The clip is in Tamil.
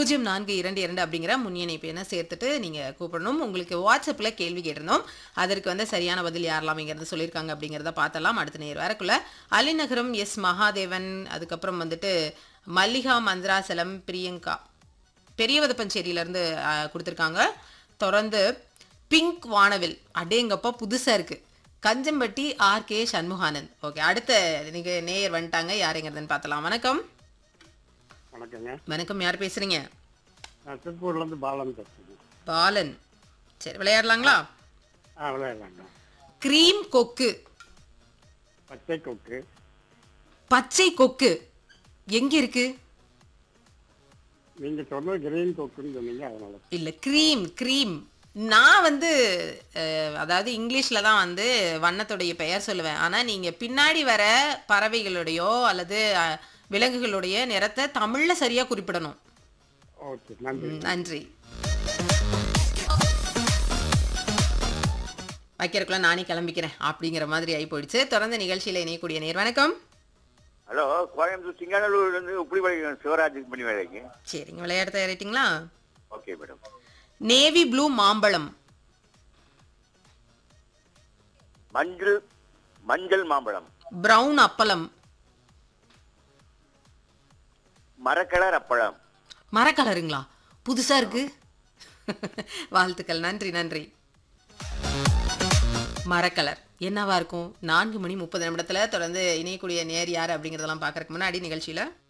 பூஜ்ஜியம் நான்கு இரண்டு இரண்டு அப்படிங்கிற முன் இணைப்பு என சேர்த்துட்டு நீங்கள் கூப்பிடணும் உங்களுக்கு வாட்ஸ்அப்பில் கேள்வி கேட்டிருந்தோம் அதற்கு வந்து சரியான பதில் யாரெல்லாம்ங்கிறது சொல்லியிருக்காங்க அப்படிங்கிறத பார்த்தலாம் அடுத்த நேர் வரக்குள்ள அலிநகரம் எஸ் மகாதேவன் அதுக்கப்புறம் வந்துட்டு மல்லிகா மந்திராசலம் பிரியங்கா பெரியவதப்பஞ்சேரியிலேருந்து கொடுத்துருக்காங்க தொடர்ந்து பிங்க் வானவில் அடேங்கப்பா புதுசாக இருக்குது Kanjampatti R K Shanmuganand okay அடுத்த நீங்கள் நேயர் வந்துட்டாங்க யாருங்கிறதுன்னு பார்த்தலாம் வணக்கம் வணக்கங்க வணக்கம் யார் பேசுகிறீங்க நான் திருப்பூர்லேருந்து பாலன் பேசுகிறேன் பாலன் சரி விளையாடலாங்களா ஆ விளையாடலாங்க க்ரீம் கொக்கு பச்சை கொக்கு பச்சை கொக்கு எங்கே இருக்கு நீங்கள் சொன்னது கிரீன் கொக்குன்னு சொன்னீங்க அதனால இல்லை க்ரீம் க்ரீம் நான் வந்து அஹ், அதாவது இங்கிலீஷில் தான் வந்து வண்ணத்துடைய பெயர் சொல்லுவேன் ஆனால் நீங்கள் பின்னாடி வர பறவைகளுடையோ அல்லது அஹ், விலங்குகளுடைய நிறத்தை தமிழில் சரியாக குறிப்பிடணும் ஓகே நன்றி ம், நன்றி வைக்கிறதுக்குள்ள நானே கிளம்பிக்கிறேன் அப்படிங்கிற மாதிரி ஆகி போயிடுச்சு தொடர்ந்து நிகழ்ச்சியில் இணையக்கூடிய நேர் வணக்கம் ஹலோ கோயம்புத்தூர் சிங்கானூர்லேருந்து உப்படி வரைக்கும் சிவராஜ் பண்ணி வேலைக்கு சரிங்க விளையாட தயாரிட்டிங்களா ஓகே மேடம் நேவி ப்ளூ மாம்பழம் மஞ்சள் மஞ்சள் மாம்பழம் பிரவுன் அப்பளம் மரக்கலர் அப்பழம் மரக்கலருங்களா புதுசா இருக்கு வாழ்த்துக்கள் நன்றி நன்றி மரக்கலர் என்னவா இருக்கும் நான்கு மணி முப்பது நிமிடத்துல தொடர்ந்து இணையக்கூடிய நேர் யார் அப்படிங்கறதெல்லாம் பார்க்கறதுக்கு முன்னாடி நிகழ்ச்சியில